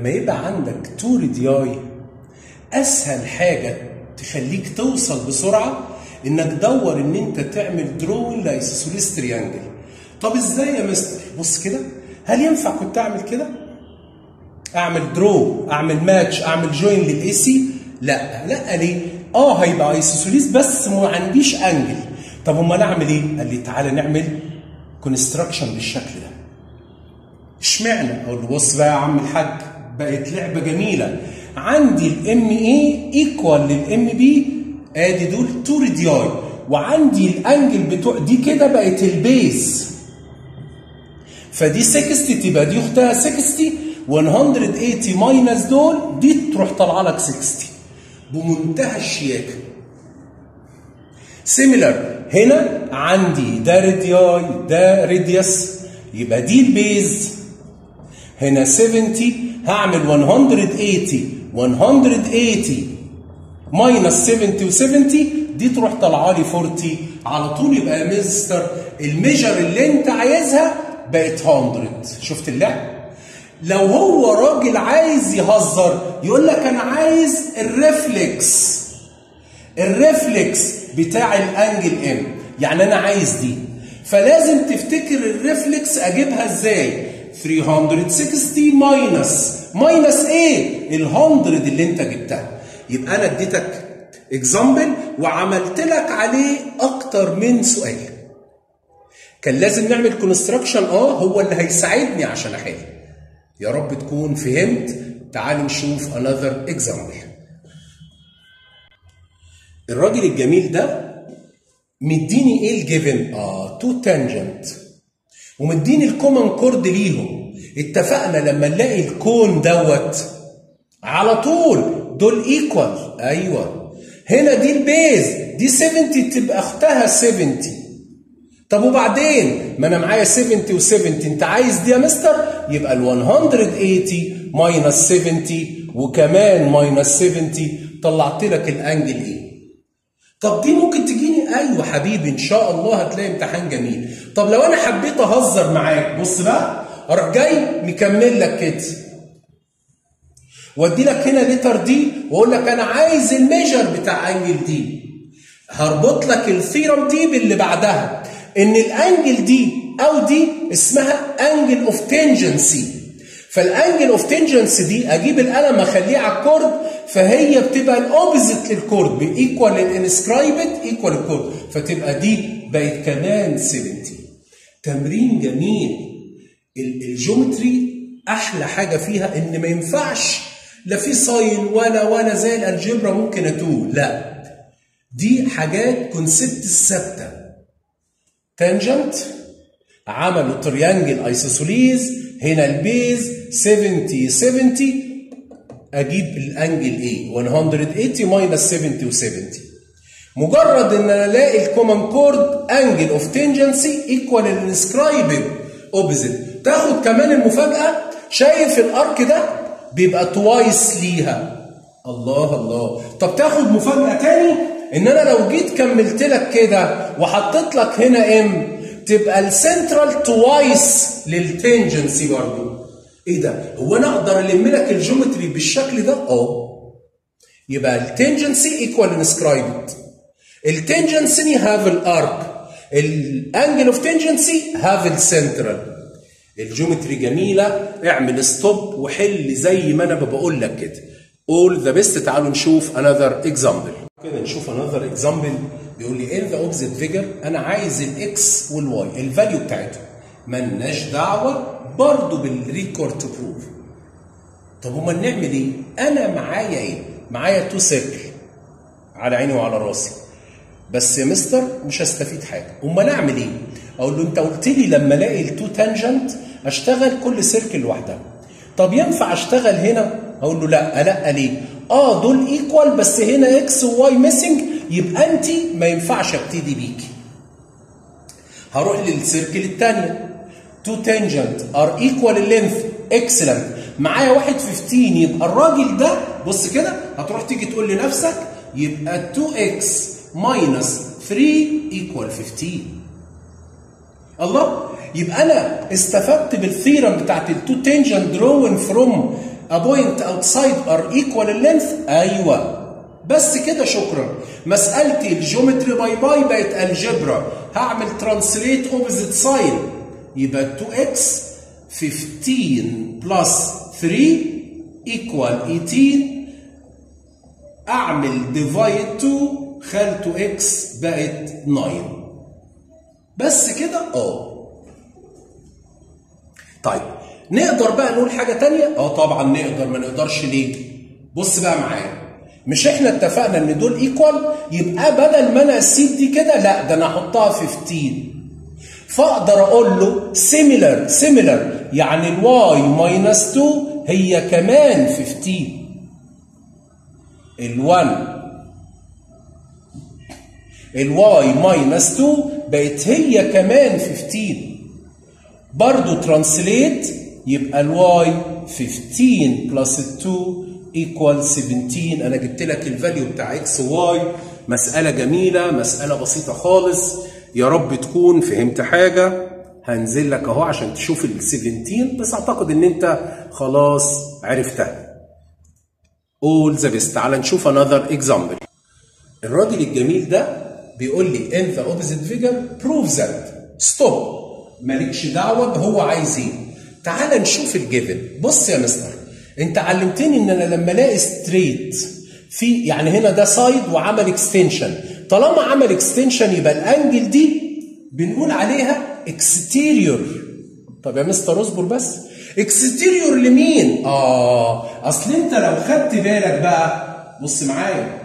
لما يبقى عندك تو ريدياي اسهل حاجه تخليك توصل بسرعه انك دور ان انت تعمل دروين لايسوسيليس تريانجل طب ازاي يا مستر بص كده هل ينفع كنت اعمل كده اعمل درو اعمل ماتش اعمل جوين للاي سي لا لا ليه اه هيبقى ايسوسيليس بس ما عنديش انجل طب امال اعمل ايه قال لي تعالى نعمل كونستراكشن بالشكل ده اشمعنى اقول له بص بقى يا عم الحاج بقت لعبه جميله عندي الام اي ايكوال للام بي ادي دول تو ريدياي وعندي الانجل بتوع دي كده بقت البيز فدي 60 تبقى دي اختها 60 180 ماينس دول دي تروح طالعه لك 60 بمنتهى الشياكه سيميلر هنا عندي ده رادياي ده راديوس يبقى دي البيز هنا 70 هعمل 180 180 ماينس 70 و70 دي تروح طالعه لي 40 على طول يبقى يا مستر الميجر اللي انت عايزها بقت 100 شفت اللعب؟ لو هو راجل عايز يهزر يقول لك انا عايز الريفلكس الريفلكس بتاع الانجل ام يعني انا عايز دي فلازم تفتكر الريفلكس اجيبها ازاي 360 ماينس ماينس ايه ال 100 اللي انت جبتها يبقى انا اديتك اكزامبل وعملت لك عليه اكتر من سؤال كان لازم نعمل كونستراكشن اه هو اللي هيساعدني عشان احل يا رب تكون فهمت تعالوا نشوف another example الراجل الجميل ده مديني ايه الجيفن اه تو تانجنت ومديني الكومن كورد ليهم اتفقنا لما نلاقي الكون دوت على طول دول ايكوال ايوه هنا دي البيز دي 70 تبقى اختها 70 طب وبعدين ما انا معايا 70 و70 انت عايز دي يا مستر يبقى ال 180 ماينس 70 وكمان ماينس 70 طلعت لك الانجل ايه طب دي ممكن تجيني ايوه حبيبي ان شاء الله هتلاقي امتحان جميل طب لو انا حبيت اهزر معاك بص بقى اروح جاي مكمل لك كده وادي لك هنا لتر دي واقول لك انا عايز الميجر بتاع انجل دي هربط لك الثيرم دي باللي بعدها ان الانجل دي او دي اسمها انجل اوف تنجنسي فالانجل اوف تنجنسي دي اجيب القلم اخليه على الكورد فهي بتبقى الاوبزيت للكورد بايكوال للانسكرايبد ايكوال الكورد فتبقى دي بقت كمان 70 تمرين جميل الجيومتري احلى حاجه فيها ان ما ينفعش لا في ساين ولا ولا زي الالجبرا ممكن اتوه لا دي حاجات كونسبت الثابته تانجنت عملوا تريانجل ايسوسوليز هنا البيز 70 70 اجيب الانجل ايه 180 ماينس 70 و70 مجرد ان انا الاقي الكومن كورد انجل اوف تنجنسي ايكوال الانسكرايبد اوبزيت تاخد كمان المفاجاه شايف الارك ده بيبقى توايس ليها الله الله طب تاخد مفاجاه تاني ان انا لو جيت كملت لك كده وحطيت لك هنا ام تبقى السنترال توايس للتنجنسي برضه ايه ده هو انا اقدر الم لك الجيومتري بالشكل ده اه يبقى التنجنسي ايكوال انسكرايبد التنجنسي هاف الارك الانجل اوف تنجنسي هاف السنترال الجيومتري جميله اعمل ستوب وحل زي ما انا بقول لك كده all the best تعالوا نشوف another example كده نشوف another example بيقول لي in the opposite figure انا عايز الاكس والواي الفاليو بتاعتهم ملناش دعوه برضه بالريكورد تو بروف طب امال نعمل ايه؟ انا معايا ايه؟ معايا تو سيركل على عيني وعلى راسي بس يا مستر مش هستفيد حاجه امال اعمل ايه؟ اقول له انت قلت لي لما الاقي التو تانجنت اشتغل كل سيركل لوحدها طب ينفع اشتغل هنا؟ اقول له لا لا ليه؟ اه دول ايكوال بس هنا اكس وواي ميسنج يبقى انت ما ينفعش ابتدي بيكي هروح للسيركل الثانيه تو تانجنت ار ايكوال اللينث اكسلنت معايا واحد 15 يبقى الراجل ده بص كده هتروح تيجي تقول لنفسك يبقى 2x ماينس 3 ايكوال 15 الله يبقى انا استفدت بالثيرم بتاعت التو تنجنت دروين فروم a point outside are equal in length ايوه بس كده شكرا مسألتي الجيومتري باي باي بقت الجبرا هعمل ترانسليت اوبزيت ساين يبقى 2x 15 بلس 3 equal 18 اعمل ديفايد 2 خلته x بقت 9 بس كده اه طيب نقدر بقى نقول حاجه تانية اه طبعا نقدر ما نقدرش ليه بص بقى معايا مش احنا اتفقنا ان دول ايكوال يبقى بدل ما انا اسيب دي كده لا ده انا احطها 15 فاقدر اقول له سيميلر سيميلر يعني الواي ماينس 2 هي كمان 15 ال1 الواي ماينس 2 بقت هي كمان 15 برضو ترانسليت يبقى الواي 15 بلس 2 ايكوال 17 انا جبت لك الفاليو بتاع اكس واي مساله جميله مساله بسيطه خالص يا رب تكون فهمت حاجه هنزل لك اهو عشان تشوف ال 17 بس اعتقد ان انت خلاص عرفتها all the best تعال نشوف another example الراجل الجميل ده بيقول لي in the opposite figure prove that stop مالكش دعوه هو عايز ايه تعال نشوف الجيفن بص يا مستر انت علمتني ان انا لما الاقي ستريت في يعني هنا ده سايد وعمل اكستنشن طالما عمل اكستنشن يبقى الانجل دي بنقول عليها اكستيريور طب يا مستر اصبر بس اكستيريور لمين اه اصل انت لو خدت بالك بقى بص معايا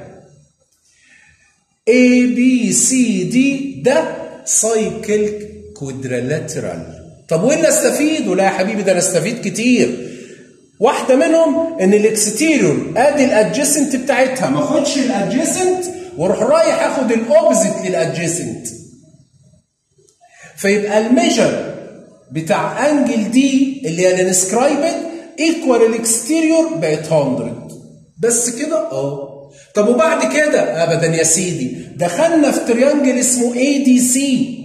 A B C D ده سايكل كوادريلاترال طب وايه اللي استفيده لا يا حبيبي ده انا استفيد كتير واحدة منهم ان الاكستيريور ادي الادجيسنت بتاعتها ما اخدش الادجيسنت واروح رايح اخد الاوبزيت للادجيسنت فيبقى الميجر بتاع انجل دي اللي هي الانسكرايبد ايكوال الاكستيريور بقت 100 بس كده اه طب وبعد كده ابدا يا سيدي دخلنا في تريانجل اسمه اي دي سي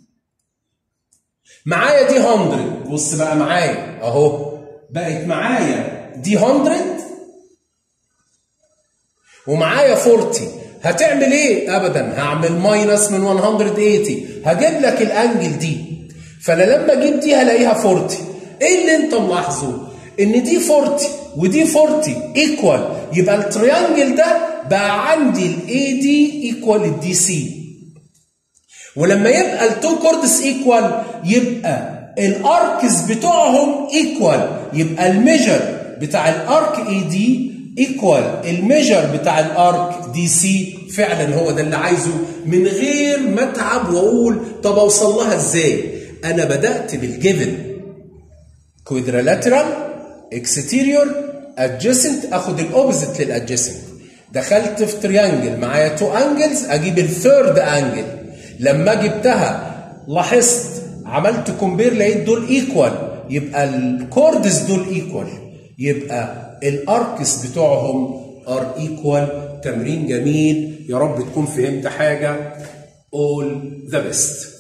معايا دي 100 بص بقى معايا اهو بقت معايا دي 100 ومعايا 40 هتعمل ايه ابدا هعمل ماينس من 180 هجيب لك الانجل دي فانا لما اجيب دي هلاقيها 40 ايه اللي انت ملاحظه ان دي 40 ودي 40 ايكوال يبقى التريانجل ده بقى عندي الاي دي ايكوال الدي سي ولما يبقى التو كوردس ايكوال يبقى الاركس بتوعهم ايكوال يبقى الميجر بتاع الارك اي دي ايكوال الميجر بتاع الارك دي سي فعلا هو ده اللي عايزه من غير ما اتعب واقول طب اوصل لها ازاي انا بدات بالجيفن كوادريلاترال اكستيريور ادجيسنت اخد الاوبزيت للادجيسنت دخلت في تريانجل معايا تو انجلز اجيب الثيرد انجل لما جبتها لاحظت عملت كومبير لقيت دول ايكوال يبقى الكوردز دول ايكوال يبقى الاركس بتوعهم ار ايكوال تمرين جميل يا رب تكون فهمت حاجه all the best